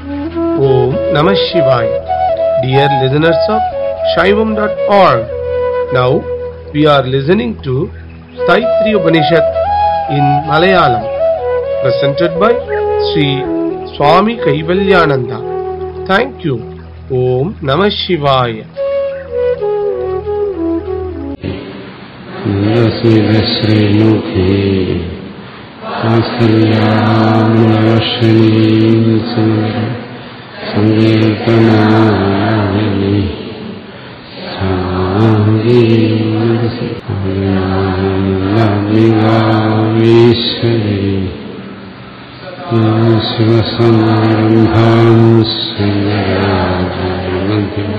Om Namah Shivaya. Dear listeners of Shaivam.org, now we are listening to Saitri Upanishad in Malayalam, presented by Sri Swami Kaivalyananda. Thank you. Om Namah Shivaya. ശ്രീമുഖേ സങ്കീർത്തനായി ഈശ്വരി ശിവസമാരംഭാം ശ്രീരാജമധ്യം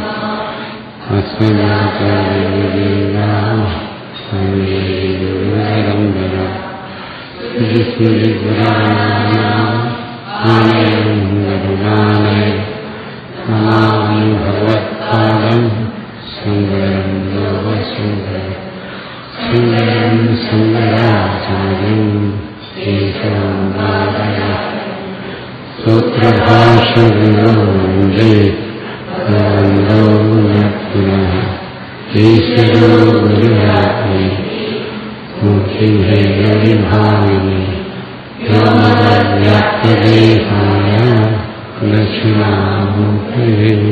ഭഗവത്പാദം ശങ്കരം ലോകശങ്കരം ശങ്കരം ശങ്കരാചാര്യം കേശവനാരായ സൂത്രഭാഷവിനോദേ ഈശ്വരോ ഗുരുരാത്മി മുഖ്യഭാവിനി വ്യാപ്തദേഹായ ദക്ഷിണാമൂർത്തേ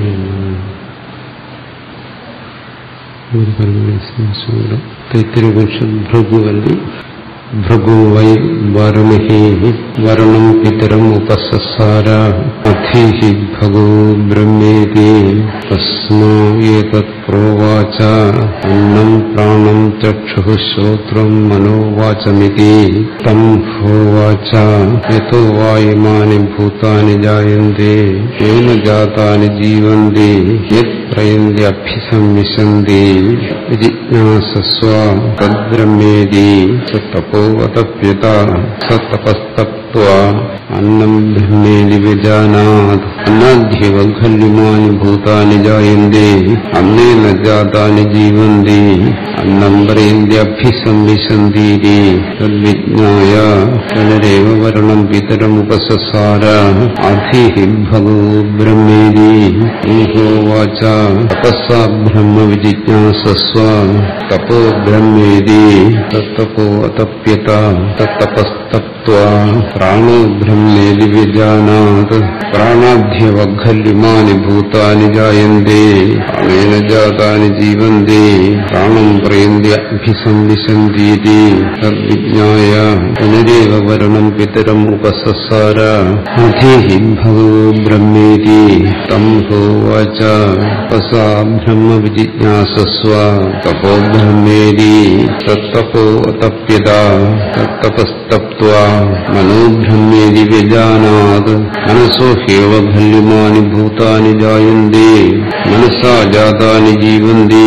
ഒരു പരമേശ്വരം തൈത്തിരിപുരുഷൻ ഭൃഗുവല്ലി Bhrigu Y വരുണിഹി വരുണം പിതരം ഉപസസാര അധീഹി ഭഗോ ബ്രഹ്മേതി തസ്മാ ഏതത് പ്രോവാച അന്നം പ്രാണം ചക്ഷു ശ്രോത്രം മനോവാചമിതി തം ഹോവാച യഥോ വായുമാനി ഭൂതാനി ജായന്തെ യേന ജാതാനി ജീവന്തി യത് പ്രയന്ത്യഭ്യസംവിശന്തി ജിജ്ഞാസസ്വ തദ്ബ്രഹ്മേതി തപോവതപ്യത സതപസ്തപ്ത്വാ അന്നം ബ്രഹ്മേതി വിജാനാത് അന്നാധ്യവ ഖല്യുമാനി ഭൂതാനി ജായന്തെ അന്നേന ജാതാനി ജീവന്തി അന്നം പ്രയന്ത്യഭ്യസംവിശന്തി തദ്വിജ്ഞായ പുനരേവ വരണം പിതരമുപസസാര അധീഹി ഭഗോ ബ്രഹ്മേതി ഈഹോവാച തപസ്സാ ബ്രഹ്മ വിജിജ്ഞാസസ്വ തപോ ബ്രഹ്മേതി തത്തപോ അതപ്യത തത്തപസ്തപ്ത്വാ പ്രാണോ ബ്രഹ്മേതി വിജാനാത് പ്രാണാധ്യവഖല്യുമാനി ഭൂതാനി ജായന്തെ പ്രാണേന ജാതാനി ജീവന്തി പ്രാണം പ്രയന്ത്യഭിസംവിശന്തി തദ്വിജ്ഞായ പുനരേവ വരണം പിതരം ഉപസസാര അധീഹി ഭഗോ ബ്രഹ്മേതി തം ഹോവാച തപസാ ബ്രഹ്മ വിജിജ്ഞാസസ്വ തപോ ബ്രഹ്മേതി തത്തപോ അതപ്യത തത്തപസ്തപ്ത്വാ മനോ ബ്രഹ്മേതി വ്യജാനാത് മനസോ ഹ്യേവ ഖല്യുമാനി ഭൂതാനി ജായന്തി മനസാ ജാതാനി ജീവന്തി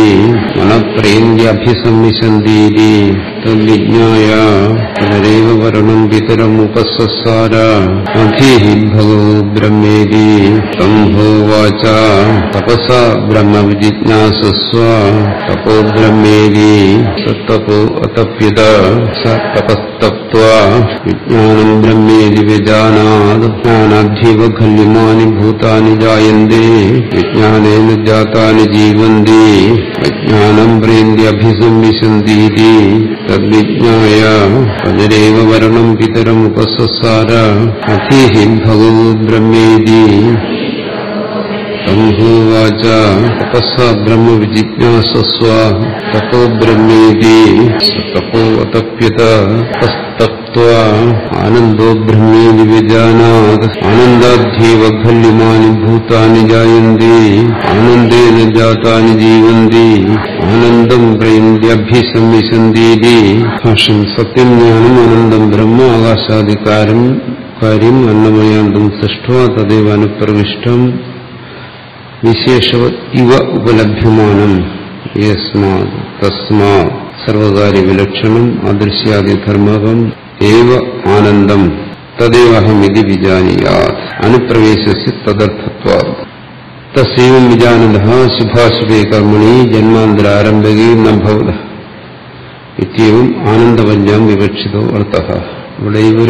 മനപ്രേന്ദ്യഭിസംവിശന്തി തദ്വിജ്ഞായ പുനരേവ വരണം പിതരം ഉപസസാര അധീഹി ഭഗോ ബ്രഹ്മേതി തം ഹോവാച തപസാ ബ്രഹ്മ വിജിജ്ഞാസസ്വ തപോ ബ്രഹ്മേതി സത്തപോ അതപ്യത സ തപസ്തപ്ത്വാ വിജ്ഞാനം ബ്രഹ്മേതി വിജാനാത് ജ്ഞാനാധ്യവ ഖല്യുമാനി ഭൂതാനി ജായന്തെ വിജ്ഞാനേന ജാതാനി ജീവന്തി വിജ്ഞാനം പ്രേന്ദ്യഭിസംവിശന്തി തദ്വിജ്ഞായ പതിരേവ വരണം പിതരം ഉപസസാര അധീഹി ഭഗോ ബ്രഹ്മേതി സംഭോവാച തപസ്സാ ബ്രഹ്മ വിജിജ്ഞാസസ്വ തപോ ബ്രഹ്മേതി തപോ അതപ്യത തസ്തപ്ത്വാ ആനന്ദോ ബ്രഹ്മേതി വിജാനാത് ആനന്ദാധ്യേവ ഖല്യുമാനി ഭൂതാനി ജായന്തി ആനന്ദേന ജാതാനി ജീവന്തി ആനന്ദം പ്രയന്ത്യഭ്യസംവിശന്തി ഭാഷ്യം സത്യം ജ്ഞാനം അനന്തം ബ്രഹ്മ ആകാശാധികാരം കാര്യം അന്നമയാന്തം സൃഷ്ടുവ തദൈവ അനുപ്രവിഷ്ടം വിശേഷവ ഇവ ഉപലഭ്യമാനം യസ്മാത് തസ്മാ സർവകാര്യവിലക്ഷണം അദൃശ്യാദിധർമ്മകം ഏവ ആനന്ദം തദേവഹമിതി വിജാനീയാത് അനുപ്രവേശസ്യ തദർത്ഥത്വാ തസ്യവും വിജാനന്ദ ശുഭാശുഭേ കർമ്മണി ജന്മാന്തരാരംഭകേ നഭവത ഇത്യവും ആനന്ദപഞ്ചാം വിവക്ഷിതോ അർത്ഥ ഇവിടെ ഇവര്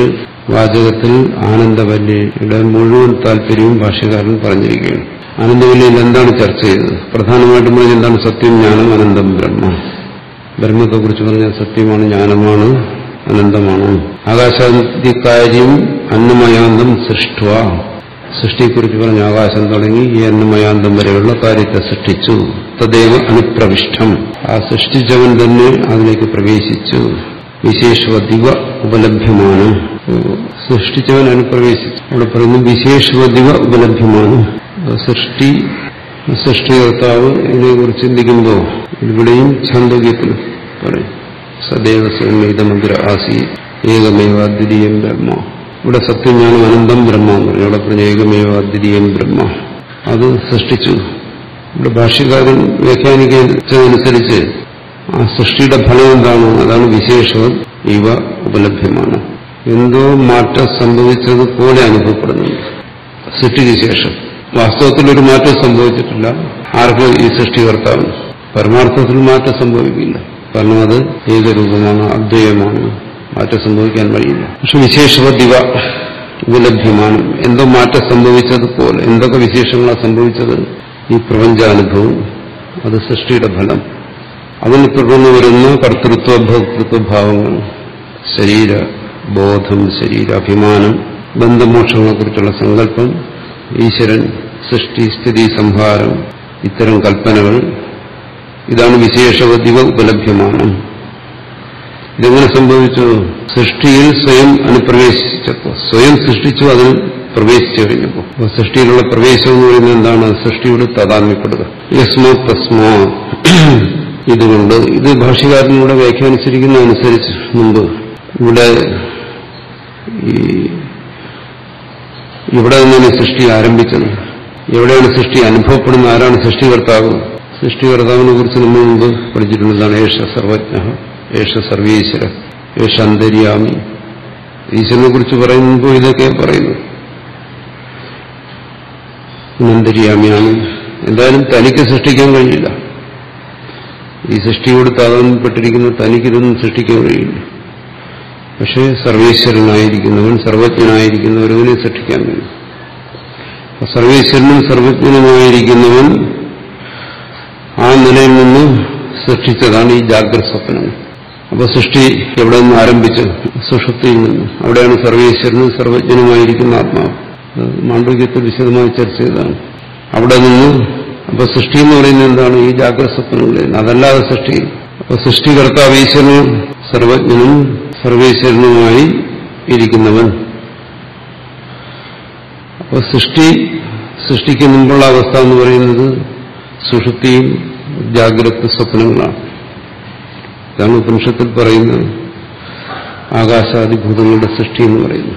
വാചകത്തിൽ ആനന്ദവല്ലിയുടെ മുഴുവൻ താല്പര്യവും ഭാഷ്യകാരൻ പറഞ്ഞിരിക്കുകയാണ് ആനന്ദവല്ലിയിൽ എന്താണ് ചർച്ച ചെയ്തത് പ്രധാനമായിട്ടും പറഞ്ഞ എന്താണ് സത്യം ജ്ഞാനം അനന്തം ബ്രഹ്മ ബ്രഹ്മത്തെക്കുറിച്ച് പറഞ്ഞ സത്യമാണ് ജ്ഞാനമാണ് അനന്തമാണ് ആകാശാദിക്കാര്യം അന്നമയാന്തം സൃഷ്ടുവ സൃഷ്ടിയെക്കുറിച്ച് പറഞ്ഞ ആകാശം തുടങ്ങി ഈ അന്നമയാന്തം വരെയുള്ള കാര്യത്തെ സൃഷ്ടിച്ചു തദൈവ അനുപ്രവിഷ്ടം ആ സൃഷ്ടിച്ചവൻ തന്നെ അതിലേക്ക് പ്രവേശിച്ചു വിശേഷവദിവ ഉപലഭ്യമാണ് സൃഷ്ടിച്ചവൻ അനുപ്രവേശിച്ചു അവിടെ പറയുന്നു വിശേഷവദിവ ഉപലഭ്യമാണ് സൃഷ്ടി സൃഷ്ടികർത്താവ് ഇതിനെക്കുറിച്ച് ചിന്തിക്കുമ്പോൾ ഇവിടെയും ഛാന്തോക്യത്തിൽ പറയും സദൈവ സ്വമേതമഗ്ര ആസി ഏകമേവ അദ്വിതീയം ബ്രഹ്മ ഇവിടെ സത്യജ്ഞാനം അനന്തം ബ്രഹ്മ എന്ന് പറയും അവിടെ പറഞ്ഞ ഏകമേവ അദ്വിതീയം ബ്രഹ്മ അത് സൃഷ്ടിച്ചു ഇവിടെ ഭാഷ്യകാരൻ വ്യാഖ്യാനിക്കുന്നതനുസരിച്ച് ആ സൃഷ്ടിയുടെ ഫലം എന്താണ് അതാണ് വിശേഷവും ഇവ ഉപലഭ്യമാണ് എന്തോ മാറ്റം സംഭവിച്ചതുപോലെ അനുഭവപ്പെടുന്നുണ്ട് സൃഷ്ടിക്ക് ശേഷം വാസ്തവത്തിൽ ഒരു മാറ്റം സംഭവിച്ചിട്ടില്ല ആർക്കും ഈ സൃഷ്ടികർത്താവിന് പരമാർത്ഥത്തിൽ മാറ്റം സംഭവിക്കില്ല കാരണം അത് ഏകരൂപമാണ് അദ്വൈതമാണ് മാറ്റം സംഭവിക്കാൻ വഴിയില്ല പക്ഷെ വിശേഷവദിവ ഉപലഭ്യമാണ് എന്തോ മാറ്റം സംഭവിച്ചതുപോലെ എന്തൊക്കെ വിശേഷങ്ങളാണ് സംഭവിച്ചത് ഈ പ്രപഞ്ചാനുഭവം അത് സൃഷ്ടിയുടെ ഫലം അതിന് തുടർന്ന് വരുന്ന കർത്തൃത്വ ഭോക്തൃത്വ ഭാവങ്ങൾ ശരീര ബോധം ശരീരാഭിമാനം ബന്ധമോക്ഷങ്ങളെക്കുറിച്ചുള്ള സങ്കല്പം ഈശ്വരൻ സൃഷ്ടി സ്ഥിതി സംഹാരം ഇത്തരം കൽപ്പനകൾ ഇതാണ് വിശേഷവദിവ ഉപലഭ്യമാണ് ഇതെങ്ങനെ സംഭവിച്ചു സൃഷ്ടിയിൽ സ്വയം അനുപ്രവേശിച്ചപ്പോൾ സ്വയം സൃഷ്ടിച്ചു അതിൽ പ്രവേശിച്ചു കഴിഞ്ഞപ്പോൾ അപ്പോൾ സൃഷ്ടിയിലുള്ള പ്രവേശം എന്ന് പറയുന്നത് എന്താണ് സൃഷ്ടിയോട് താതാത്മ്യപ്പെടുക യസ്മോ തസ്മോ ഇതുകൊണ്ട് ഇത് ഭാഷ്യകാരനിലൂടെ വ്യാഖ്യാനിച്ചിരിക്കുന്ന അനുസരിച്ച് മുമ്പ് ഇവിടെ ഈ ഇവിടെ നിന്നാണ് സൃഷ്ടി ആരംഭിച്ചത് എവിടെയാണ് സൃഷ്ടി അനുഭവപ്പെടുന്ന ആരാണ് സൃഷ്ടികർത്താവ് സൃഷ്ടികർത്താവിനെ കുറിച്ച് നമ്മൾ മുമ്പ് പഠിച്ചിട്ടുള്ളതാണ് ഏഷ സർവജ്ഞ ഏഷ സർവീശ്വര ഏഷ അന്തര്യാമി ഈശ്വരനെ കുറിച്ച് പറയുമ്പോൾ ഇതൊക്കെ പറയുന്നു അന്തര്യാമിയാണ് എന്തായാലും തനിക്ക് സൃഷ്ടിക്കാൻ കഴിയില്ല ഈ സൃഷ്ടിയോട് താതാന്യപ്പെട്ടിരിക്കുന്ന തനിക്കിതൊന്നും സൃഷ്ടിക്കാൻ കഴിയില്ല പക്ഷേ സർവേശ്വരനായിരിക്കുന്നവൻ സർവജ്ഞനായിരിക്കുന്ന ഒരുവനെ സൃഷ്ടിക്കാൻ കഴിയും സർവേശ്വരനും സർവജ്ഞനുമായിരിക്കുന്നവൻ ആ നിലയിൽ നിന്ന് സൃഷ്ടിച്ചതാണ് ഈ ജാഗ്രത സ്വപ്നം അപ്പൊ സൃഷ്ടി എവിടെ നിന്ന് ആരംഭിച്ചു സുഷുപ്തിയിൽ നിന്ന് അവിടെയാണ് സർവേശ്വരനും സർവജ്ഞനുമായിരിക്കുന്ന ആത്മാവ് മാണ്ഡവ്യത്തിൽ വിശദമായി ചർച്ച ചെയ്തതാണ് അവിടെ നിന്ന് അപ്പൊ സൃഷ്ടി എന്ന് പറയുന്നത് എന്താണ് ഈ ജാഗ്രത സ്വപ്നങ്ങളിൽ അതല്ലാതെ സൃഷ്ടി അപ്പൊ സൃഷ്ടികർത്താവ് ഈശ്വരനും സർവജ്ഞനും സർവേശ്വരനുമായി ഇരിക്കുന്നവൻ അപ്പൊ സൃഷ്ടി സൃഷ്ടിക്ക് മുമ്പുള്ള അവസ്ഥ എന്ന് പറയുന്നത് സുഷുപ്തിയും ജാഗ്രത സ്വപ്നങ്ങളാണ് ഇതാണ് ഉപനിഷത്തിൽ പറയുന്നത് ആകാശാദിഭൂതങ്ങളുടെ സൃഷ്ടി എന്ന് പറയുന്നത്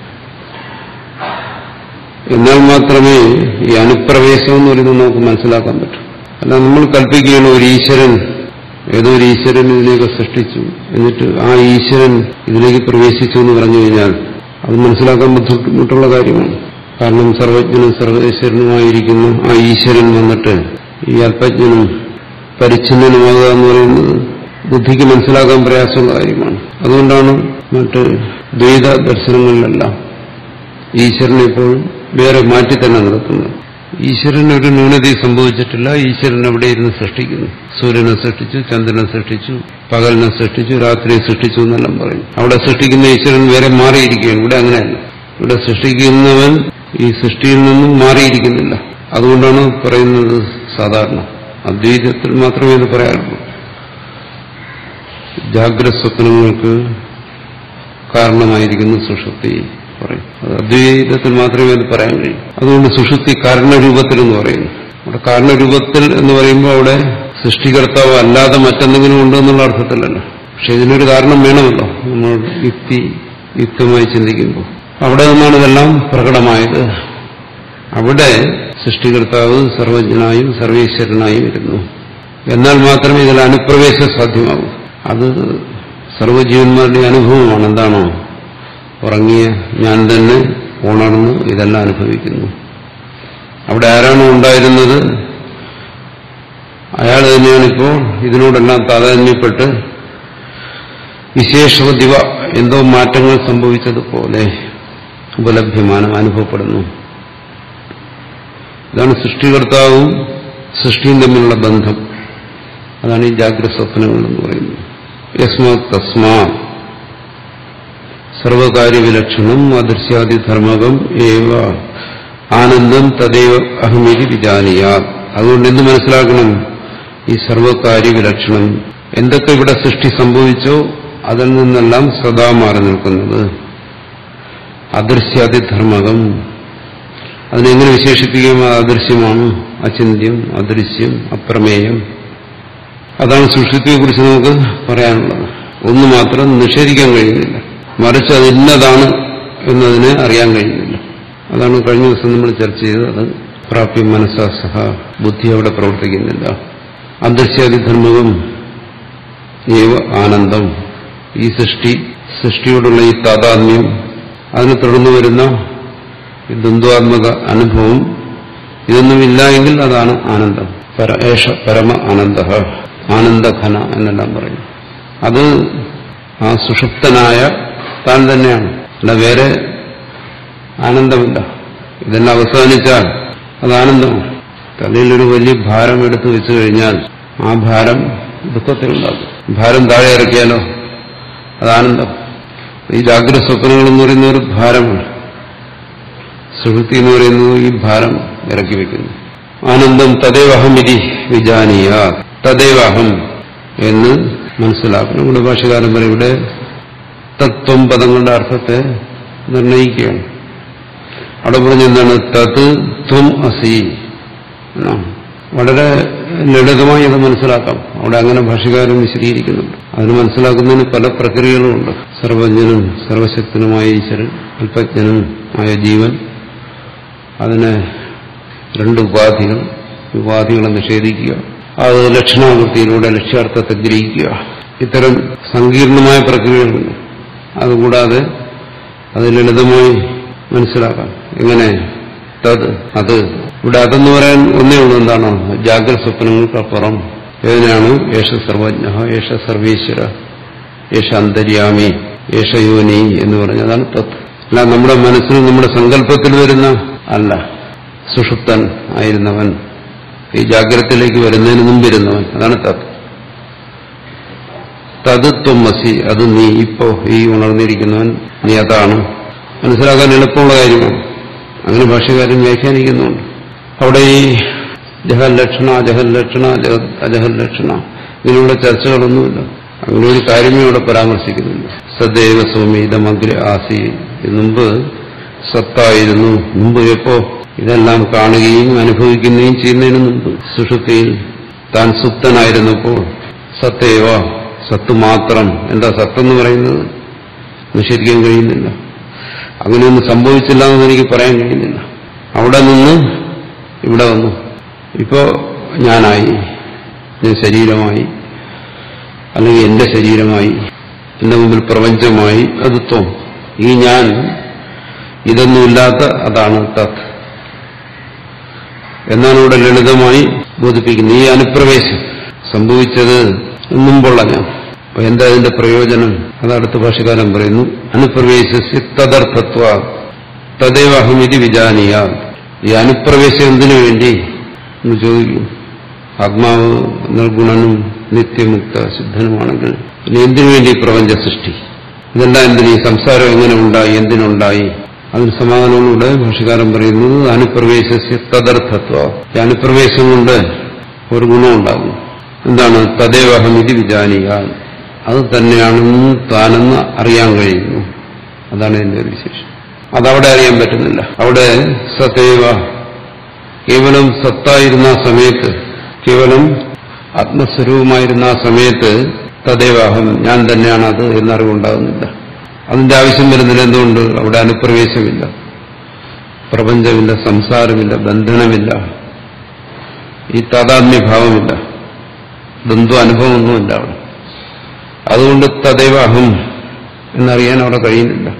എന്നാൽ മാത്രമേ ഈ അനുപ്രവേശം എന്ന് പറയുന്നത് നമുക്ക് മനസ്സിലാക്കാൻ പറ്റൂ അല്ല നമ്മൾ കൽപ്പിക്കുകയാണ് ഒരു ഈശ്വരൻ ഏതോ ഒരു ഈശ്വരൻ ഇതിനെയൊക്കെ സൃഷ്ടിച്ചു എന്നിട്ട് ആ ഈശ്വരൻ ഇതിലേക്ക് പ്രവേശിച്ചു എന്ന് പറഞ്ഞു കഴിഞ്ഞാൽ അത് മനസ്സിലാക്കാൻ ബുദ്ധിമുട്ടുള്ള കാര്യമാണ് കാരണം സർവജ്ഞനും സർവേശ്വരനുമായിരിക്കുന്ന ആ ഈശ്വരൻ വന്നിട്ട് ഈ അല്പജ്ഞനും പരിച്ഛിന്നനുമാകുക എന്ന് പറയുന്നത് ബുദ്ധിക്ക് മനസ്സിലാക്കാൻ പ്രയാസമുള്ള കാര്യമാണ് അതുകൊണ്ടാണ് മറ്റ് ദ്വൈത ദർശനങ്ങളിലെല്ലാം ഈശ്വരനെ എപ്പോഴും വേറെ മാറ്റി തന്നെ നിർത്തുന്നത് ഈശ്വരന് ഒരു ന്യൂനതയും സംഭവിച്ചിട്ടില്ല ഈശ്വരൻ അവിടെ ഇരുന്ന് സൃഷ്ടിക്കുന്നു സൂര്യനെ സൃഷ്ടിച്ചു ചന്ദ്രനെ സൃഷ്ടിച്ചു പകലിനെ സൃഷ്ടിച്ചു രാത്രിയെ സൃഷ്ടിച്ചു എന്നെല്ലാം പറയും അവിടെ സൃഷ്ടിക്കുന്ന ഈശ്വരൻ വേറെ മാറിയിരിക്കുകയാണ് ഇവിടെ അങ്ങനെയല്ല ഇവിടെ സൃഷ്ടിക്കുന്നവൻ ഈ സൃഷ്ടിയിൽ നിന്നും മാറിയിരിക്കുന്നില്ല അതുകൊണ്ടാണ് പറയുന്നത് സാധാരണ അദ്വൈതത്തിൽ മാത്രമേ ഇത് പറയാറുള്ളൂ ജാഗ്രത സ്വപ്നങ്ങൾക്ക് കാരണമായിരിക്കുന്നു സുഷുപ്തി പറയും അത് അദ്വൈതത്തിൽ മാത്രമേ അത് പറയാൻ കഴിയൂ അതുകൊണ്ട് സുഷുപ്തി കാരണരൂപത്തിൽ എന്ന് പറയുന്നു അവിടെ കാരണരൂപത്തിൽ എന്ന് പറയുമ്പോൾ അവിടെ സൃഷ്ടികർത്താവ് അല്ലാതെ മറ്റെന്തെങ്കിലും ഉണ്ടോ എന്നുള്ള അർത്ഥത്തിലല്ല പക്ഷെ ഇതിനൊരു കാരണം വേണമല്ലോ നമ്മൾ യുക്തി യുക്തമായി ചിന്തിക്കുമ്പോൾ അവിടെ നിന്നാണ് ഇതെല്ലാം പ്രകടമായത് അവിടെ സൃഷ്ടികർത്താവ് സർവജ്ഞനായും സർവേശ്വരനായും ഇരുന്നു എന്നാൽ മാത്രമേ ഇതിൽ അനുപ്രവേശം സാധ്യമാകൂ അത് സർവജീവന്മാരുടെ അനുഭവമാണ് എന്താണോ ഉറങ്ങിയ ഞാൻ തന്നെ ഉണർന്ന് ഇതെല്ലാം അനുഭവിക്കുന്നു അവിടെ ആരാണോ ഉണ്ടായിരുന്നത് അയാൾ തന്നെയാണിപ്പോൾ ഇതിനോടെല്ലാം താതാത്മ്യപ്പെട്ട് വിശേഷവദിവ എന്തോ മാറ്റങ്ങൾ സംഭവിച്ചതുപോലെ ഉപലഭ്യമാനം അനുഭവപ്പെടുന്നു ഇതാണ് സൃഷ്ടികർത്താവും സൃഷ്ടിയും തമ്മിലുള്ള ബന്ധം അതാണ് ഈ ജാഗ്രത സ്വപ്നങ്ങൾ എന്ന് പറയുന്നത് യസ്മാ തസ്മാ സർവകാര്യവിലക്ഷണം അദൃശ്യാദിധർമ്മകം ഏവ ആനന്ദം തദൈവ അഹമിതി വിജാനിയ അതുകൊണ്ട് എന്ത് മനസ്സിലാക്കണം ഈ സർവകാര്യവിലക്ഷണം എന്തൊക്കെ ഇവിടെ സൃഷ്ടി സംഭവിച്ചോ അതിൽ നിന്നെല്ലാം സദാ മാറി നിൽക്കുന്നത് അദൃശ്യാദിധർമ്മകം അതിനെങ്ങനെ വിശേഷിപ്പിക്കും അത് അദൃശ്യമാണ് അചിന്യം അദൃശ്യം അപ്രമേയം അതാണ് സൃഷ്ടിത്തെക്കുറിച്ച് നമുക്ക് പറയാനുള്ളത് ഒന്ന് മാത്രം നിഷേധിക്കാൻ കഴിയുന്നില്ല മറിച്ച് അത് ഇന്നതാണ് എന്നതിനെ അറിയാൻ കഴിയുന്നില്ല അതാണ് കഴിഞ്ഞ ദിവസം നമ്മൾ ചർച്ച ചെയ്തത് അത് പ്രാപ്യം മനസ്സാ സഹ ബുദ്ധി അവിടെ പ്രവർത്തിക്കുന്നില്ല അദൃശ്യാദിധർമ്മകം ഏവ ആനന്ദം ഈ സൃഷ്ടി സൃഷ്ടിയോടുള്ള ഈ താതാത്മ്യം അതിനെ തുടർന്ന് വരുന്ന ഈ ദ്വന്ദ്വാത്മക അനുഭവം ഇതൊന്നുമില്ല എങ്കിൽ അതാണ് ആനന്ദം പര ഏഷ പരമ ആനന്ദ ആനന്ദഘന എന്നെല്ലാം പറയും അത് ആ സുഷുപ്തനായ താൻ തന്നെയാണ് അല്ല വേറെ ആനന്ദമില്ല ഇതെല്ലാം അവസാനിച്ചാൽ അത് ആനന്ദമാണ് തലയിലൊരു വലിയ ഭാരം എടുത്തു വെച്ചു കഴിഞ്ഞാൽ ആ ഭാരം ദുഃഖത്തിലുണ്ടാകും ഭാരം താഴെ ഇറക്കിയാലോ അത് ആനന്ദം ഈ ജാഗ്രത സ്വപ്നങ്ങൾ എന്ന് പറയുന്ന ഒരു ഭാരമാണ് സുഹൃത്തി എന്ന് പറയുന്നത് ഈ ഭാരം ഇറക്കി വെക്കുന്നു ആനന്ദം തദേവഹം ഇതി വിജാനീയ തദേവഹം എന്ന് മനസ്സിലാക്കണം ഇവിടെ ഭാഷകാരൻ പറയും ഇവിടെ തത്വം പദങ്ങളുടെ അർത്ഥത്തെ നിർണയിക്കുകയാണ് അവിടെ പറഞ്ഞെന്താണ് തത് ത്വം അസി എന്നാണ് വളരെ ലളിതമായി അത് മനസ്സിലാക്കാം അവിടെ അങ്ങനെ ഭാഷകാരൻ വിശദീകരിക്കുന്നുണ്ട് അതിന് മനസ്സിലാക്കുന്നതിന് പല പ്രക്രിയകളുമുണ്ട് സർവജ്ഞനും സർവശക്തനുമായ ഈശ്വരൻ അല്പജ്ഞനും ആയ ജീവൻ അതിന് രണ്ട് ഉപാധികൾ ഉപാധികളെ നിഷേധിക്കുക അത് ലക്ഷണാവൃത്തിയിലൂടെ ലക്ഷ്യാർത്ഥത്തെ ഗ്രഹിക്കുക ഇത്തരം സങ്കീർണമായ പ്രക്രിയകളുണ്ട് അതുകൂടാതെ അത് ലളിതമായി മനസ്സിലാക്കാം എങ്ങനെ തത് അത് ഇവിടെ അതെന്ന് പറയാൻ ഒന്നേ ഉള്ളൂ എന്താണ് ജാഗ്രത സ്വപ്നങ്ങൾക്കപ്പുറം ഏതിനാണ് യേശ സർവജ്ഞ യേശ സർവേശ്വര യേശ അന്തര്യാമി യേശ യോനി എന്ന് പറഞ്ഞതാണ് തത് അല്ല നമ്മുടെ മനസ്സിൽ നമ്മുടെ സങ്കല്പത്തിൽ വരുന്ന അല്ല സുഷുപ്തൻ ആയിരുന്നവൻ ഈ ജാഗ്രതത്തിലേക്ക് വരുന്നതിന് മുമ്പിരുന്നവൻ അതാണ് തത് തത് ത്വമസി അത് നീ ഇപ്പോ ഈ ഉണർന്നിരിക്കുന്നവൻ നീ അതാണ് മനസ്സിലാക്കാൻ എളുപ്പമുള്ള കാര്യമാണ് അങ്ങനെ ഭാഷകാരൻ വ്യാഖ്യാനിക്കുന്നുണ്ട് അവിടെ ഈ ജഹൽ ലക്ഷണ അജഹൽ ലക്ഷണ അജഹൽ ലക്ഷണ ഇങ്ങനെയുള്ള ചർച്ചകളൊന്നുമില്ല അങ്ങനെ ഒരു കാര്യമേ അവിടെ പരാമർശിക്കുന്നില്ല സദൈവ സൗമീതമഗ്ര ആസി മുമ്പ് സത്തായിരുന്നു മുമ്പ് എപ്പോ ഇതെല്ലാം കാണുകയും അനുഭവിക്കുകയും ചെയ്യുന്നതിന് മുമ്പ് സുഷുപ്തിയിൽ താൻ സുപ്തനായിരുന്നപ്പോൾ സത്തേവ സത്ത് മാത്രം എന്താ സത്തെന്ന് പറയുന്നത് നിഷേധിക്കാൻ കഴിയുന്നില്ല അങ്ങനെയൊന്നും സംഭവിച്ചില്ല എന്ന് എനിക്ക് പറയാൻ കഴിയുന്നില്ല അവിടെ നിന്ന് ഇവിടെ വന്നു ഇപ്പോ ഞാനായി ഞാൻ ശരീരമായി അല്ലെങ്കിൽ എന്റെ ശരീരമായി എന്റെ മുമ്പിൽ പ്രപഞ്ചമായി അത് ത്വം ഈ ഞാൻ ഇതൊന്നുമില്ലാത്ത അതാണ് തത് എന്നാണ് ഇവിടെ ലളിതമായി ബോധിപ്പിക്കുന്നത് ഈ അനുപ്രവേശം സംഭവിച്ചത് മുമ്പുള്ള ഞാൻ അപ്പൊ എന്താ അതിന്റെ പ്രയോജനം അത് അടുത്ത ഭാഷകാലം പറയുന്നു അനുപ്രവേശസ്യ തദർത്ഥത്വ തദൈവഹമിതി വിജാനീയ ഈ അനുപ്രവേശം എന്തിനു വേണ്ടി എന്ന് ചോദിക്കും ആത്മാവ് നിർഗുണനും നിത്യമുക്ത സിദ്ധനുമാണെങ്കിൽ ഇനി എന്തിനു വേണ്ടി ഈ പ്രപഞ്ച സൃഷ്ടി ഇതെല്ലാം എന്തിനു ഈ സംസാരം എങ്ങനെ ഉണ്ടായി എന്തിനുണ്ടായി അതിന് സമാധാനങ്ങളൂടെ ഭാഷകാരൻ പറയുന്നത് അനുപ്രവേശസ്യ തദർത്ഥത്വ ഈ അനുപ്രവേശം കൊണ്ട് ഒരു ഗുണമുണ്ടാകും എന്താണ് തദേവഹമിതി വിജാനിക അത് തന്നെയാണെന്ന് താനെന്ന് അറിയാൻ കഴിയുന്നു അതാണ് എന്റെ ഒരു വിശേഷം അതവിടെ അറിയാൻ പറ്റുന്നില്ല അവിടെ സതേവ കേവലം സത്തായിരുന്ന ആ സമയത്ത് കേവലം ആത്മസ്വരൂപമായിരുന്ന ആ സമയത്ത് തദേവാഹം ഞാൻ തന്നെയാണ് അത് എന്നറിവുണ്ടാകുന്നില്ല അതിന്റെ ആവശ്യം വരുന്നില്ല എന്തുകൊണ്ട് അവിടെ അനുപ്രവേശമില്ല പ്രപഞ്ചമില്ല സംസാരമില്ല ബന്ധനമില്ല ഈ താതാത്മ്യഭാവമില്ല ദ്വന്ദ്വ അനുഭവമൊന്നുമില്ല അവിടെ അതുകൊണ്ട് തദൈവ അഹം എന്നറിയാൻ അവിടെ കഴിയുന്നില്ല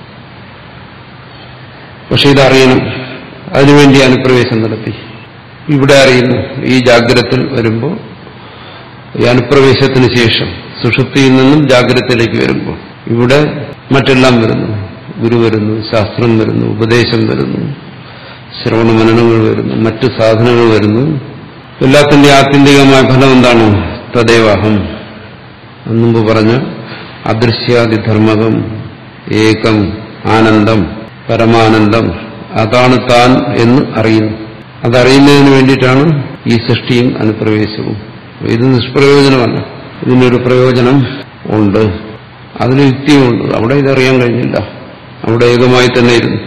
പക്ഷെ ഇതറിയണം അതിനുവേണ്ടി അനുപ്രവേശം നടത്തി ഇവിടെ അറിയുന്നു ഈ ജാഗ്രതത്തിൽ വരുമ്പോൾ ഈ അനുപ്രവേശത്തിന് ശേഷം സുഷുപ്തിയിൽ നിന്നും ജാഗ്രതത്തിലേക്ക് വരുമ്പോൾ ഇവിടെ മറ്റെല്ലാം വരുന്നു ഗുരു വരുന്നു ശാസ്ത്രം വരുന്നു ഉപദേശം വരുന്നു ശ്രവണ മനനങ്ങൾ വരുന്നു മറ്റ് സാധനങ്ങൾ വരുന്നു എല്ലാത്തിന്റെ ആത്യന്തികമായ ഫലം എന്താണ് തദേവാഹം മുമ്പ് പറഞ്ഞ അദൃശ്യാദിധർമ്മകം ഏകം ആനന്ദം പരമാനന്ദം അതാണ് താൻ എന്ന് അറിയുന്നു അതറിയുന്നതിന് വേണ്ടിയിട്ടാണ് ഈ സൃഷ്ടിയും അനുപ്രവേശവും ഇത് നിഷ്പ്രയോജനമല്ല ഇതിനൊരു പ്രയോജനം ഉണ്ട് അതിന് യുക്തിയുമുണ്ട് അവിടെ ഇതറിയാൻ കഴിഞ്ഞില്ല അവിടെ ഏകമായി തന്നെ ഇരുന്നു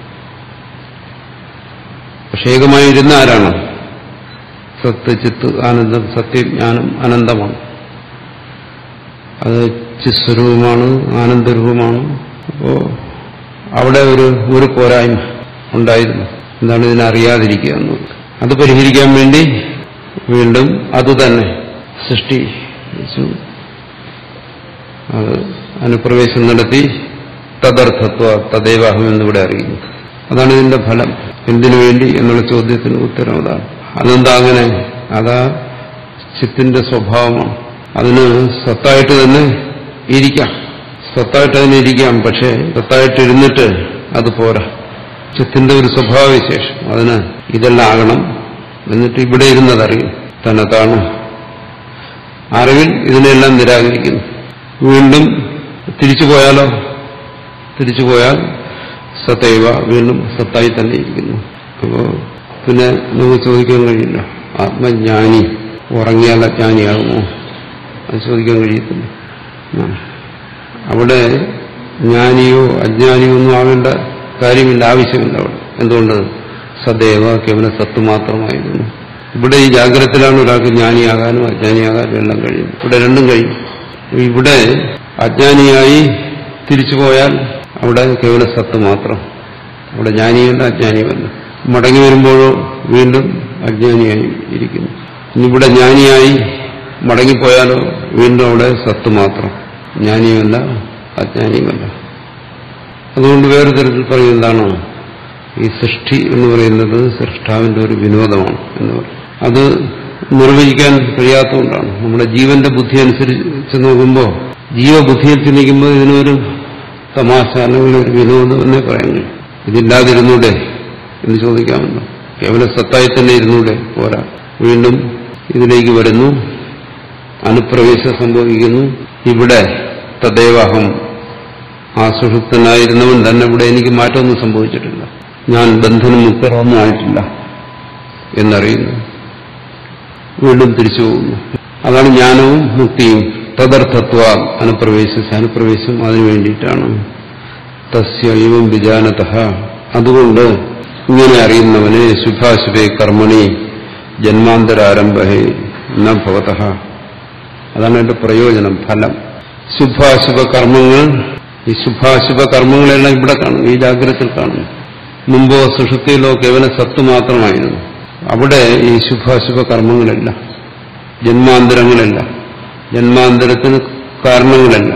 പക്ഷെ ഏകമായി ഇരുന്ന ആരാണ് സത്ത് ചിത്ത് ആനന്ദം സത്യജ്ഞാനം അനന്തമാണ് അത് ചിസ്വരൂപമാണ് ആനന്ദരൂപമാണ് അപ്പോ അവിടെ ഒരു ഒരു പോരായ്മ ഉണ്ടായിരുന്നു എന്താണ് ഇതിനെ അറിയാതിരിക്കുക എന്നത് അത് പരിഹരിക്കാൻ വേണ്ടി വീണ്ടും അതുതന്നെ സൃഷ്ടി അത് അനുപ്രവേശം നടത്തി തദർത്ഥത്വ തദൈവാഹം എന്നിവിടെ അറിയുന്നു അതാണ് ഇതിന്റെ ഫലം എന്തിനു വേണ്ടി എന്നുള്ള ചോദ്യത്തിന് ഉത്തരം അതാണ് അതെന്താ അങ്ങനെ അതാ ചിത്തിന്റെ സ്വഭാവമാണ് അതിന് സത്തായിട്ട് തന്നെ ഇരിക്കാം സത്തായിട്ട് അതിന് ഇരിക്കാം പക്ഷെ സത്തായിട്ട് ഇരുന്നിട്ട് അത് പോരാ ചിത്തിന്റെ ഒരു സ്വഭാവവിശേഷം അതിന് ഇതെല്ലാം ആകണം എന്നിട്ട് ഇവിടെ ഇരുന്നതറിയും തന്നെത്താണ് അറിവിൽ ഇതിനെല്ലാം നിരാകരിക്കുന്നു വീണ്ടും തിരിച്ചു പോയാലോ തിരിച്ചു പോയാൽ സത്തൈവ വീണ്ടും സത്തായി തന്നെ ഇരിക്കുന്നു അപ്പോ പിന്നെ നമുക്ക് ചോദിക്കാൻ കഴിയില്ല ആത്മജ്ഞാനി ഉറങ്ങിയാൽ അജ്ഞാനിയാകുമോ അത് ചോദിക്കാൻ കഴിയത്തില്ല അവിടെ ജ്ഞാനിയോ അജ്ഞാനിയോ ഒന്നും ആവേണ്ട കാര്യമില്ല ആവശ്യമില്ല അവിടെ എന്തുകൊണ്ട് സദൈവ കേവലം സത്ത് മാത്രമായിരുന്നു ഇവിടെ ഈ ജാഗ്രതത്തിലാണ് ഒരാൾക്ക് ജ്ഞാനിയാകാനും അജ്ഞാനിയാകാനും എല്ലാം കഴിയും ഇവിടെ രണ്ടും കഴിയും ഇവിടെ അജ്ഞാനിയായി തിരിച്ചു പോയാൽ അവിടെ കേവല സത്ത് മാത്രം അവിടെ ജ്ഞാനിയല്ല അജ്ഞാനിയുമല്ല മടങ്ങി വരുമ്പോഴോ വീണ്ടും അജ്ഞാനിയായി ഇരിക്കുന്നു ഇനിയിവിടെ ജ്ഞാനിയായി മടങ്ങിപ്പോയാലോ വീണ്ടും അവിടെ സത്ത് മാത്രം ജ്ഞാനിയുമല്ല അജ്ഞാനിയുമല്ല അതുകൊണ്ട് വേറെ തരത്തിൽ പറയുന്നതാണ് ഈ സൃഷ്ടി എന്ന് പറയുന്നത് സൃഷ്ടാവിന്റെ ഒരു വിനോദമാണ് എന്ന് പറയും അത് നിർവചിക്കാൻ കഴിയാത്തതുകൊണ്ടാണ് നമ്മുടെ ജീവന്റെ ബുദ്ധി അനുസരിച്ച് നോക്കുമ്പോൾ ജീവബുദ്ധിയിൽ ചിന്തിക്കുമ്പോൾ ഇതിനൊരു തമാശ അല്ലെങ്കിൽ ഒരു വിനോദം എന്നേ പറയാൻ കഴിയും ഇതില്ലാതിരുന്നൂടെ എന്ന് ചോദിക്കാമല്ലോ കേവല സത്തായി തന്നെ ഇരുന്നൂടെ പോരാ വീണ്ടും ഇതിലേക്ക് വരുന്നു അനുപ്രവേശം സംഭവിക്കുന്നു ഇവിടെ തദ്ദേവാഹം ആ സുഷുപ്തനായിരുന്നവൻ തന്നെ ഇവിടെ എനിക്ക് മാറ്റമൊന്നും സംഭവിച്ചിട്ടില്ല ഞാൻ ബന്ധനം മുക്തറൊന്നും ആയിട്ടില്ല എന്നറിയുന്നു വീണ്ടും തിരിച്ചു പോകുന്നു അതാണ് ജ്ഞാനവും മുക്തിയും തദർത്ഥത്വ അനുപ്രവേശിച്ച അനുപ്രവേശം അതിനു വേണ്ടിയിട്ടാണ് തസ്യ ഇവം വിജാനത അതുകൊണ്ട് ഇങ്ങനെ അറിയുന്നവനെ ശുഭാശുഭേ കർമ്മണി ജന്മാന്തരാരംഭേ ന ഭവത അതാണ് എന്റെ പ്രയോജനം ഫലം ശുഭാശുഭ കർമ്മങ്ങൾ ഈ ശുഭാശുഭ കർമ്മങ്ങളെല്ലാം ഇവിടെ കാണും ഈ ജാഗ്രതയിൽ കാണും മുമ്പോ സുഷുപ്തിയിലോ കേവല സത്ത് മാത്രമായിരുന്നു അവിടെ ഈ ശുഭാശുഭ കർമ്മങ്ങളില്ല ജന്മാന്തരങ്ങളില്ല ജന്മാന്തരത്തിന് കാരണങ്ങളില്ല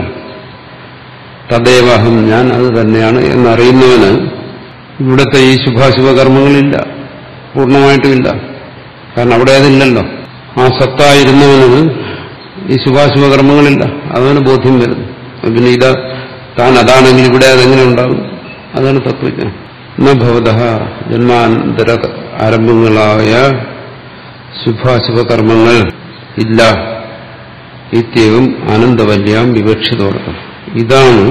തദ്ദേവാഹം ഞാൻ അത് തന്നെയാണ് എന്നറിയുന്നവന് ഇവിടുത്തെ ഈ ശുഭാശുഭ കർമ്മങ്ങളില്ല പൂർണ്ണമായിട്ടുമില്ല കാരണം അവിടെ അതില്ലല്ലോ ആ സത്തായിരുന്നവന് ഈ ശുഭാശുഭ കർമ്മങ്ങളില്ല അതവന് ബോധ്യം വരുന്നു പിന്നെ ഇത് താൻ അതാണെങ്കിൽ ഇവിടെ അതെങ്ങനെ ഉണ്ടാകും അതാണ് തത്വജ്ഞാനം ന ഭവത ജന്മാന്തര ആരംഭങ്ങളായ ശുഭാശുഭ കർമ്മങ്ങൾ ഇല്ല ഇത്യവും ആനന്ദവല്യാം വിവക്ഷിതോടക്കം ഇതാണ്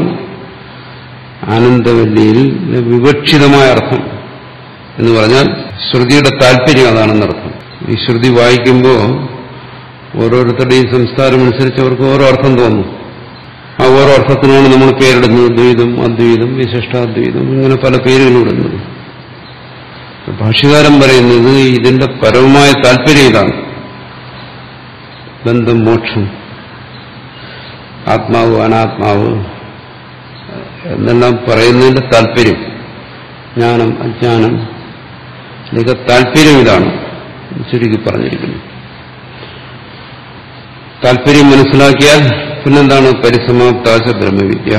ആനന്ദവല്ലിയിൽ വിവക്ഷിതമായ അർത്ഥം എന്ന് പറഞ്ഞാൽ ശ്രുതിയുടെ താല്പര്യം അതാണെന്നർത്ഥം ഈ ശ്രുതി വായിക്കുമ്പോൾ ഓരോരുത്തരുടെയും സംസ്കാരം അനുസരിച്ച് അവർക്ക് ഓരോ അർത്ഥം തോന്നും ആ ഓരോ അർത്ഥത്തിനാണ് നമ്മൾ പേരിടുന്നത് ദ്വൈതം അദ്വൈതം വിശിഷ്ടാദ്വൈതം ഇങ്ങനെ പല പേരുകളിടുന്നത് ഭാഷ്യകാരൻ പറയുന്നത് ഇതിന്റെ പരമമായ താല്പര്യം ഇതാണ് ബന്ധം മോക്ഷം ആത്മാവ് അനാത്മാവ് എന്നെല്ലാം പറയുന്നതിന്റെ താല്പര്യം ജ്ഞാനം അജ്ഞാനം ഇതൊക്കെ താല്പര്യം ഇതാണ് ചുരുക്കി പറഞ്ഞിരിക്കുന്നു താല്പര്യം മനസ്സിലാക്കിയാൽ പിന്നെന്താണ് പരിസമാപ്താച ബ്രഹ്മവിദ്യ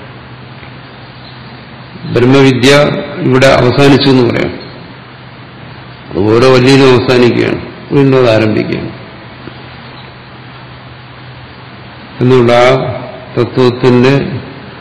ബ്രഹ്മവിദ്യ ഇവിടെ അവസാനിച്ചു എന്ന് പറയാം അത് ഓരോ വലിയതും അവസാനിക്കുകയാണ് വീണ്ടും അത് ആരംഭിക്കുകയാണ് എന്നുള്ള ആ തത്വത്തിന്റെ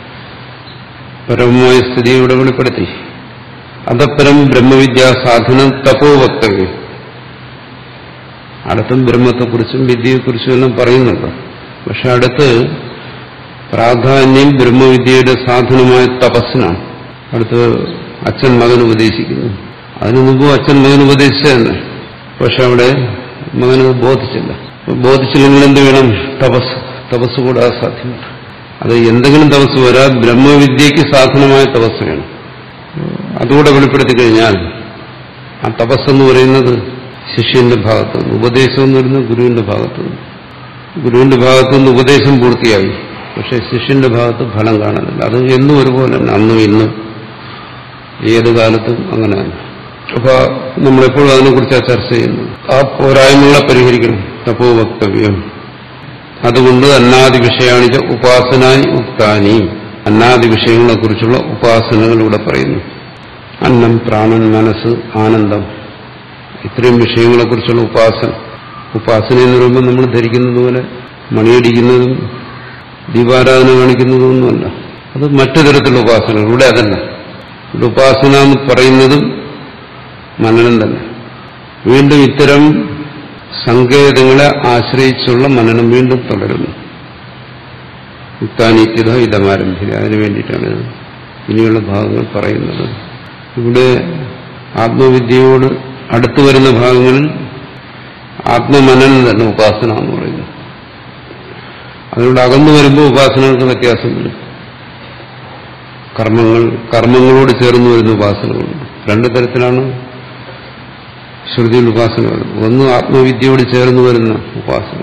പരമമായ സ്ഥിതി ഇവിടെ വെളിപ്പെടുത്തി അതപ്പരം ബ്രഹ്മവിദ്യാ സാധനം തപോ വക്തവ്യം അടുത്തും ബ്രഹ്മത്തെക്കുറിച്ചും വിദ്യയെക്കുറിച്ചും എല്ലാം പറയുന്നുണ്ട് പക്ഷെ അടുത്ത് പ്രാധാന്യം ബ്രഹ്മവിദ്യയുടെ സാധനമായ തപസ്സിനാണ് അടുത്ത് അച്ഛൻ മകൻ ഉപദേശിക്കുന്നു അതിനു മുമ്പ് അച്ഛൻ മകൻ ഉപദേശിച്ചതന്നെ പക്ഷെ അവിടെ മകന് ബോധിച്ചില്ല ബോധിച്ചില്ലെങ്കിൽ എന്ത് വേണം തപസ് തപസ് കൂടാതെ സാധ്യമല്ല അത് എന്തെങ്കിലും തപസ് വരാ ബ്രഹ്മവിദ്യക്ക് സാധനമായ തപസ് വേണം അതുകൂടെ വെളിപ്പെടുത്തി കഴിഞ്ഞാൽ ആ തപസ്സെന്ന് പറയുന്നത് ശിഷ്യന്റെ ഭാഗത്തു നിന്ന് ഉപദേശം എന്ന് പറയുന്നത് ഗുരുവിന്റെ ഭാഗത്തു നിന്ന് ഗുരുവിന്റെ ഭാഗത്തു നിന്ന് ഉപദേശം പൂർത്തിയായി പക്ഷെ ശിഷ്യന്റെ ഭാഗത്ത് ഫലം കാണുന്നില്ല അത് എന്നും ഒരുപോലെ തന്നെ അന്നും ഇന്നും ഏത് കാലത്തും അങ്ങനെ തന്നെ അപ്പൊ നമ്മളെപ്പോഴും അതിനെക്കുറിച്ചാണ് ചർച്ച ചെയ്യുന്നത് ആ പോരായ്മകളെ പരിഹരിക്കണം തപ്പോ വക്തവ്യം അതുകൊണ്ട് അന്നാദി വിഷയാണിച്ച ഉപാസനായി ഉക്താനി അന്നാദി വിഷയങ്ങളെ കുറിച്ചുള്ള ഉപാസനകൾ ഇവിടെ പറയുന്നു അന്നം പ്രാണൻ മനസ്സ് ആനന്ദം ഇത്രയും വിഷയങ്ങളെ കുറിച്ചുള്ള ഉപാസന ഉപാസന എന്ന് പറയുമ്പോൾ നമ്മൾ ധരിക്കുന്നത് പോലെ മണിയടിക്കുന്നതും ദീപാരാധന കാണിക്കുന്നതൊന്നുമല്ല അത് മറ്റു തരത്തിലുള്ള ഉപാസനകൾ ഇവിടെ അതല്ല ഇവിടെ ഉപാസന എന്ന് പറയുന്നതും മനനം തന്നെ വീണ്ടും ഇത്തരം സങ്കേതങ്ങളെ ആശ്രയിച്ചുള്ള മനനം വീണ്ടും തുടരുന്നു യുക്താനിത്യത ഇതമാരംഭിക്കുക അതിനു വേണ്ടിയിട്ടാണ് ഇനിയുള്ള ഭാഗങ്ങൾ പറയുന്നത് ഇവിടെ ആത്മവിദ്യയോട് അടുത്തു വരുന്ന ഭാഗങ്ങളിൽ ആത്മമനനം തന്നെ ഉപാസന എന്ന് പറയുന്നു അതിനോട് അകന്നു വരുമ്പോൾ ഉപാസനകൾക്ക് വ്യത്യാസം വരും കർമ്മങ്ങൾ കർമ്മങ്ങളോട് ചേർന്ന് വരുന്ന ഉപാസനകളുണ്ട് രണ്ടു തരത്തിലാണ് ശ്രുതിയിൽ ഉപാസന വരുന്നത് ഒന്ന് ആത്മവിദ്യയോട് ചേർന്ന് വരുന്ന ഉപാസന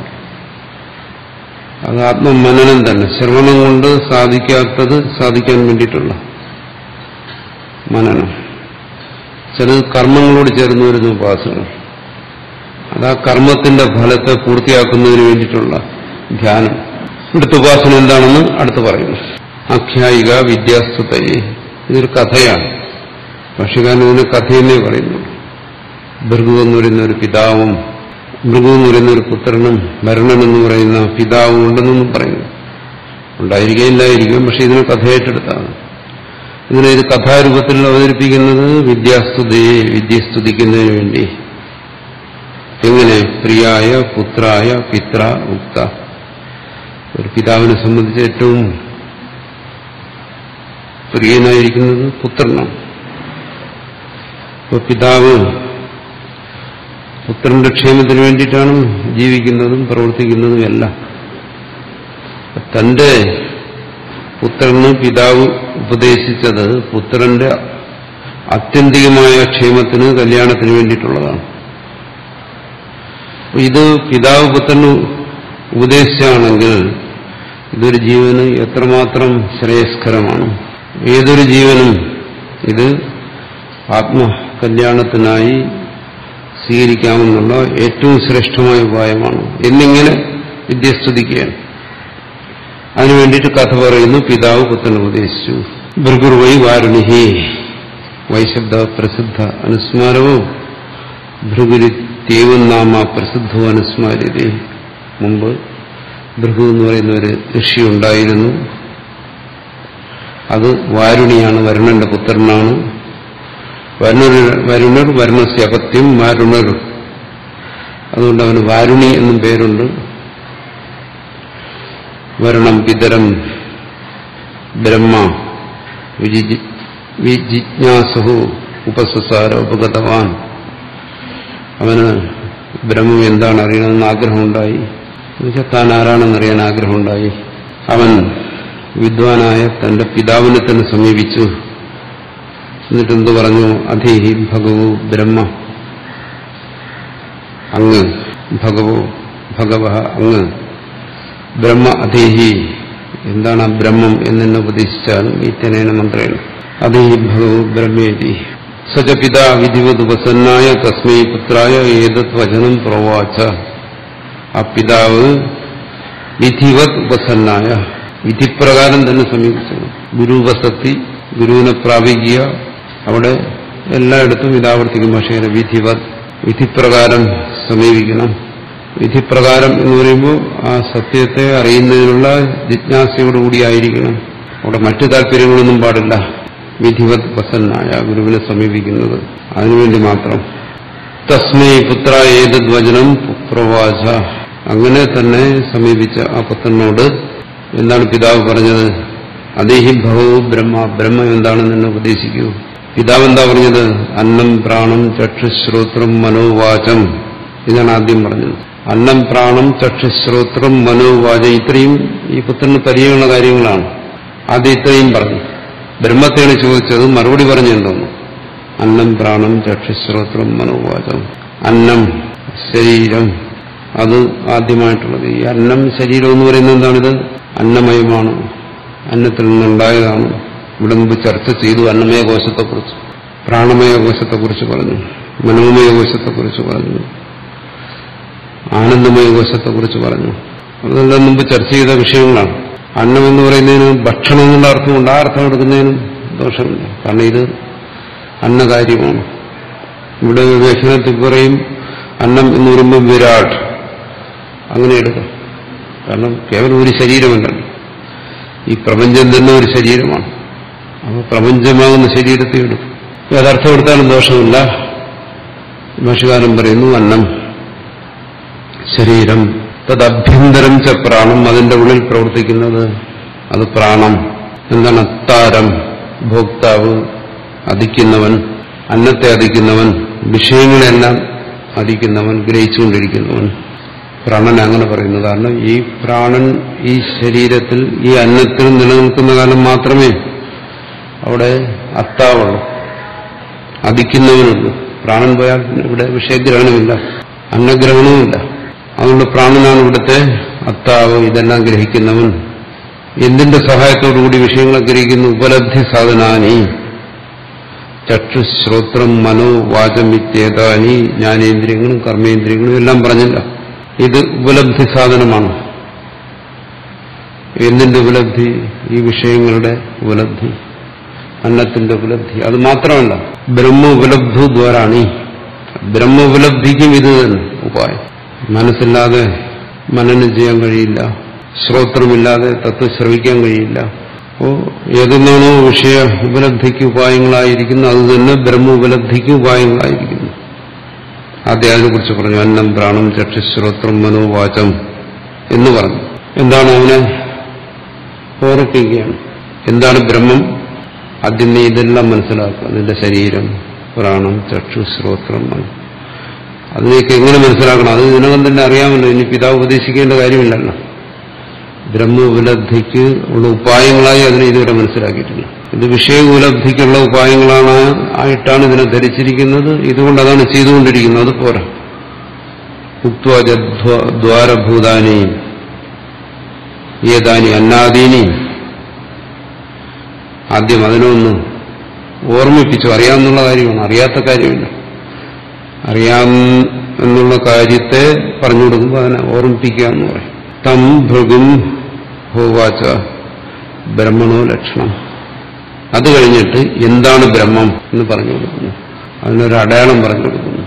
അത് ആത്മമനനം തന്നെ ശ്രവണം കൊണ്ട് സാധിക്കാത്തത് സാധിക്കാൻ വേണ്ടിയിട്ടുള്ള മനനം ചിലത് കർമ്മങ്ങളോട് ചേർന്ന് വരുന്ന ഉപാസന അത് ആ കർമ്മത്തിന്റെ ഫലത്തെ പൂർത്തിയാക്കുന്നതിന് വേണ്ടിയിട്ടുള്ള ധ്യാനം അടുത്ത ഉപാസന എന്താണെന്ന് അടുത്ത് പറയുന്നു ആഖ്യായിക വിദ്യാസ്തുതയെ ഇതൊരു കഥയാണ് ഭാഷകാരൻ ഇതിന് കഥയെന്നേ പറയുന്നു ഭൃഗു എന്ന് പറയുന്ന ഒരു പിതാവും മൃഗു എന്ന് പറയുന്ന ഒരു പുത്രനും ഭരണൻ എന്ന് പറയുന്ന പിതാവും ഉണ്ടെന്നൊന്നും പറയുന്നു ഉണ്ടായിരിക്കുകയില്ലായിരിക്കും പക്ഷെ ഇതിനെ കഥയായിട്ടെടുത്താണ് ഇതിനെ ഇത് കഥാരൂപത്തിൽ അവതരിപ്പിക്കുന്നത് വിദ്യാസ്തുതയെ വിദ്യ സ്തുതിക്കുന്നതിന് വേണ്ടി എങ്ങനെ പ്രിയായ പുത്രായ പിത്ര ഉക്ത ഒരു പിതാവിനെ സംബന്ധിച്ച് ഏറ്റവും പ്രിയനായിരിക്കുന്നത് പുത്രനാണ് ഇപ്പൊ പിതാവ് പുത്രന്റെ ക്ഷേമത്തിന് വേണ്ടിയിട്ടാണ് ജീവിക്കുന്നതും പ്രവർത്തിക്കുന്നതും എല്ലാം തന്റെ പുത്രന് പിതാവ് ഉപദേശിച്ചത് പുത്രന്റെ ആത്യന്തികമായ ക്ഷേമത്തിന് കല്യാണത്തിന് വേണ്ടിയിട്ടുള്ളതാണ് ഇത് പിതാവ് പുത്രന് ഉപദേശിച്ചാണെങ്കിൽ ഇതൊരു ജീവന് എത്രമാത്രം ശ്രേയസ്കരമാണ് ഏതൊരു ജീവനും ഇത് ആത്മകല്യാണത്തിനായി സ്വീകരിക്കാമെന്നുള്ള ഏറ്റവും ശ്രേഷ്ഠമായ ഉപായമാണ് എന്നിങ്ങനെ വിദ്യ സ്തുതിക്കുകയാണ് അതിനു വേണ്ടിയിട്ട് കഥ പറയുന്നു പിതാവ് പുത്രൻ ഉപദേശിച്ചു ഭൃഗുർവൈ വാരുണിഹി വൈശബ്ദ പ്രസിദ്ധ അനുസ്മാരവും ഭൃഗുരിത്യേവം നാമ പ്രസിദ്ധവും അനുസ്മാര്യതേ മുമ്പ് ഭൃഗു എന്ന് പറയുന്ന ഒരു ഋഷി ഉണ്ടായിരുന്നു അത് വാരുണിയാണ് വരുണന്റെ പുത്രനാണ് വരുണർ വരുണർ വരുണസ്യ അപത്യം വാരുണർ അതുകൊണ്ട് അവന് വാരുണി എന്നും പേരുണ്ട് വരണം പിതരം ബ്രഹ്മ വിജിജ്ഞാസു ഉപസസാര ഉപഗതവാൻ അവന് ബ്രഹ്മം എന്താണ് അറിയണമെന്ന് ആഗ്രഹമുണ്ടായി എന്നുവെച്ചാൽ താൻ ആരാണെന്നറിയാൻ ആഗ്രഹമുണ്ടായി അവൻ വിദ്വാനായ തന്റെ പിതാവിനെ തന്നെ സമീപിച്ചു എന്നിട്ടെന്ത് പറഞ്ഞു അധീഹി ഭഗവു ബ്രഹ്മ അങ്ങ് ഭഗവോ ഭഗവ അങ്ങ് ബ്രഹ്മ അധീഹി എന്താണ് ആ ബ്രഹ്മം എന്നെ ഉപദേശിച്ചാലും ഇത്തനേന മന്ത്രേണ അധീഹി ഭഗവു ബ്രഹ്മേതി സജ പിതാ വിധിവത് ഉപസന്നായ തസ്മൈ പുത്രായ ഏതത് വചനം പ്രവാച ആ പിതാവ് വിധിവത് ഉപസന്നായ വിധിപ്രകാരം തന്നെ സമീപിച്ചത് ഗുരു ഉപസക്തി ഗുരുവിനെ പ്രാപിക്കുക അവിടെ എല്ലായിടത്തും ഇതാവർത്തിക്കും പക്ഷേ വിധിവത് വിധിപ്രകാരം സമീപിക്കണം വിധിപ്രകാരം എന്ന് പറയുമ്പോൾ ആ സത്യത്തെ അറിയുന്നതിനുള്ള ജിജ്ഞാസയോടുകൂടിയായിരിക്കണം അവിടെ മറ്റു താല്പര്യങ്ങളൊന്നും പാടില്ല വിധിവത് പ്രസന്നായ ഗുരുവിനെ സമീപിക്കുന്നത് അതിനുവേണ്ടി മാത്രം തസ്മൈ പുത്ര ഏതദ് വചനം പുത്രവാച അങ്ങനെ തന്നെ സമീപിച്ച ആ പുത്രനോട് എന്താണ് പിതാവ് പറഞ്ഞത് അതേഹി ഭവോ ബ്രഹ്മ ബ്രഹ്മം എന്താണെന്ന് എന്നെ ഉപദേശിക്കൂ പിതാവ് എന്താ പറഞ്ഞത് അന്നം പ്രാണം ചക്ഷുശ്രോത്രം മനോവാചം ഇതാണ് ആദ്യം പറഞ്ഞത് അന്നം പ്രാണം ചക്ഷുശ്രോത്രം മനോവാചം ഇത്രയും ഈ പുത്രന് പരിചയമുള്ള കാര്യങ്ങളാണ് ആദ്യം ഇത്രയും പറഞ്ഞു ബ്രഹ്മത്തെയാണ് ചോദിച്ചത് മറുപടി പറഞ്ഞെന്തോന്നു അന്നം പ്രാണം ചക്ഷുശ്രോത്രം മനോവാചം അന്നം ശരീരം അത് ആദ്യമായിട്ടുള്ളത് ഈ അന്നം ശരീരം എന്ന് പറയുന്നത് എന്താണിത് അന്നമയമാണ് അന്നത്തിൽ നിന്നുണ്ടായതാണ് ഇവിടെ മുമ്പ് ചർച്ച ചെയ്തു അന്നമയ കോശത്തെക്കുറിച്ച് പ്രാണമയ കോശത്തെക്കുറിച്ച് പറഞ്ഞു മനോമയ കോശത്തെക്കുറിച്ച് പറഞ്ഞു ആനന്ദമയ കോശത്തെക്കുറിച്ച് പറഞ്ഞു അതെല്ലാം മുമ്പ് ചർച്ച ചെയ്ത വിഷയങ്ങളാണ് അന്നം എന്ന് പറയുന്നതിന് ഭക്ഷണം എന്നുള്ള അർത്ഥമുണ്ട് ആ അർത്ഥം എടുക്കുന്നതിനും ദോഷമില്ല കാരണം ഇത് അന്നകാര്യമാണ് ഇവിടെ വിവേചനത്തിൽ പറയും അന്നം എന്ന് പറയുമ്പോൾ വിരാട് അങ്ങനെ എടുക്കാം കാരണം കേവലം ഒരു ശരീരമല്ലല്ലോ ഈ പ്രപഞ്ചം തന്നെ ഒരു ശരീരമാണ് അപ്പോൾ പ്രപഞ്ചമാകുന്ന ശരീരത്തെ എടുക്കും യഥാർത്ഥം എടുത്താലും ദോഷമില്ല ഭാഷകാരൻ പറയുന്നു അന്നം ശരീരം തദഭ്യന്തരം ച പ്രാണം അതിന്റെ ഉള്ളിൽ പ്രവർത്തിക്കുന്നത് അത് പ്രാണം എന്താണ് അത്താരം ഭോക്താവ് അധിക്കുന്നവൻ അന്നത്തെ അധിക്കുന്നവൻ വിഷയങ്ങളെല്ലാം അധിക്കുന്നവൻ ഗ്രഹിച്ചുകൊണ്ടിരിക്കുന്നവൻ പ്രാണൻ അങ്ങനെ പറയുന്നു കാരണം ഈ പ്രാണൻ ഈ ശരീരത്തിൽ ഈ അന്നത്തിൽ നിലനിൽക്കുന്ന കാലം മാത്രമേ അവിടെ അത്താവുള്ളൂ അധിക്കുന്നവനുള്ളൂ പ്രാണൻ പോയാൽ പിന്നെ ഇവിടെ വിഷയഗ്രഹണമില്ല അന്നഗ്രഹണവുമില്ല അതുകൊണ്ട് പ്രാണനാണ് ഇവിടുത്തെ അത്താവ് ഇതെല്ലാം ഗ്രഹിക്കുന്നവൻ എന്തിന്റെ സഹായത്തോടുകൂടി വിഷയങ്ങളെ ഗ്രഹിക്കുന്നു ഉപലബ്ധി സാധനാനി ചക്ഷുശ്രോത്രം മനോ വാചം ഇത്യേതാനി ജ്ഞാനേന്ദ്രിയങ്ങളും കർമ്മേന്ദ്രിയങ്ങളും എല്ലാം പറഞ്ഞില്ല ഇത് ഉപലബ്ധി സാധനമാണ് എന്തിന്റെ ഉപലബ്ധി ഈ വിഷയങ്ങളുടെ ഉപലബ്ധി അന്നത്തിന്റെ ഉപലബ്ധി അത് മാത്രമല്ല ബ്രഹ്മ ഉപലബ്ധു ദ്വാരാണി ബ്രഹ്മ ഉപലബ്ധിക്കും ഇത് തന്നെ ഉപായം മനസ്സില്ലാതെ മനനം ചെയ്യാൻ കഴിയില്ല ശ്രോത്രമില്ലാതെ തത്വം ശ്രവിക്കാൻ കഴിയില്ല അപ്പോ ഏതെന്നാണോ വിഷയ ഉപലബ്ധിക്ക് ഉപായങ്ങളായിരിക്കുന്നു അത് തന്നെ ബ്രഹ്മ ഉപലബ്ധിക്ക് ഉപായങ്ങളായിരിക്കുന്നു ആദ്യം അതിനെക്കുറിച്ച് പറഞ്ഞു അന്നം പ്രാണം ചക്ഷുശ്രോത്രം മനോവാചം എന്ന് പറഞ്ഞു എന്താണ് അവനെ ഓർപ്പിക്കുകയാണ് എന്താണ് ബ്രഹ്മം ആദ്യം നീ ഇതെല്ലാം മനസ്സിലാക്കുക നിന്റെ ശരീരം പ്രാണം ചക്ഷു ശ്രോത്രം മനം അതിനെയൊക്കെ എങ്ങനെ മനസ്സിലാക്കണം അത് ഇതിനകം തന്നെ അറിയാമല്ലോ ഇനി പിതാവ് ഉപദേശിക്കേണ്ട കാര്യമില്ലല്ലോ ബ്രഹ്മ ഉപലബ്ധിക്ക് ഉള്ള ഉപായങ്ങളായി അതിനെ ഇതുവരെ മനസ്സിലാക്കിയിട്ടില്ല ഇത് വിഷയ ഉപലബ്ധിക്കുള്ള ഉപായങ്ങളാണ് ആയിട്ടാണ് ഇതിനെ ധരിച്ചിരിക്കുന്നത് ഇതുകൊണ്ട് അതാണ് ചെയ്തുകൊണ്ടിരിക്കുന്നത് അത് പോരാ ഉക്വാദ്വാരഭൂതാനി ഏതാനി അന്നാദീനി ആദ്യം അതിനൊന്ന് ഓർമ്മിപ്പിച്ചു അറിയാമെന്നുള്ള കാര്യമാണ് അറിയാത്ത കാര്യമില്ല അറിയാം എന്നുള്ള കാര്യത്തെ പറഞ്ഞു കൊടുക്കുമ്പോൾ അതിനെ ഓർമ്മിപ്പിക്കുക എന്ന് പറയും തം ഭൃഗും ഹോവാച ബ്രഹ്മണോ ലക്ഷണം അത് കഴിഞ്ഞിട്ട് എന്താണ് ബ്രഹ്മം എന്ന് പറഞ്ഞു കൊടുക്കുന്നു അതിനൊരു അടയാളം പറഞ്ഞു കൊടുക്കുന്നു